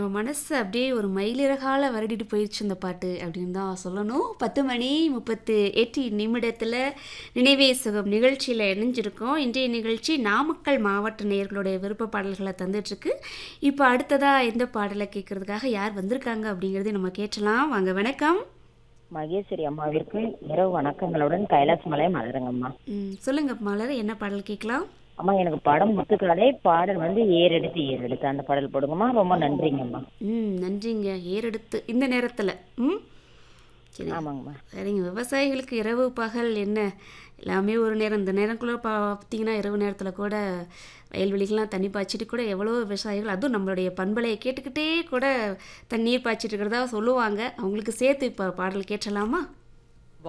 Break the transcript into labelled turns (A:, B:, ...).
A: மனச அப்படியே ஒரு மயிலிறகால வருடிட்டு போயிருச்சு இந்த பாட்டு அப்படின்னு தான் சொல்லணும். 10 மணி 38 நிமிடத்தில நினைவே சுகம் நிகழ்ச்சியில இணைஞ்சிருக்கோம். இன்றைய நிகழ்ச்சி நாமக்கல் மாவட்ட நேயர்களுடைய விருப்ப பாடல்கள தந்துட்டுருக்கு. இப்போ அடுத்ததா எந்த பாடல கேட்கறதுக்காக யார் வந்திருக்காங்க அப்படிங்கிறதையும் நம்ம கேட்கலாம். வாங்க வணக்கம்.
B: மகேஸ்வரி அம்மாவிற்கு இரவு வணக்கங்களுடன் கைலாஸ் மலை மலருங்கம்மா
A: ம். சொல்லுங்க மலர் என்ன பாடல் கேட்கலாம்?
B: அம்மா எனக்கு படம் முத்துக்கடை பாடல் வந்து ஏறெடுத்து ஏறெடுத்து அந்த பாடல் போடுங்கம்மா ரொம்ப நன்றிங்கம்மா
A: ம். நன்றிங்க. ஏறெடுத்து இந்த நேரத்தில. ம். சரி.
B: ஆமாங்கம்மா
A: சரிங்க. விவசாயிகளுக்கு இரவு, பகல் என்ன எல்லாமே ஒரு நேரம். இந்த நேரக்குள்ள பா பார்த்தீங்கன்னா, இரவு நேரத்தில கூட வயல்வெளிக்கெல்லாம் தண்ணி பாய்ச்சிட்டு கூட எவ்வளோ விவசாயிகள் அதுவும் நம்மளுடைய பண்பலைய கேட்டுக்கிட்டே கூட தண்ணீர் பாய்ச்சிட்டு இருக்கிறதா சொல்லுவாங்க. அவங்களுக்கு சேர்த்து இப்போ பாடல் கேட்றலாமா?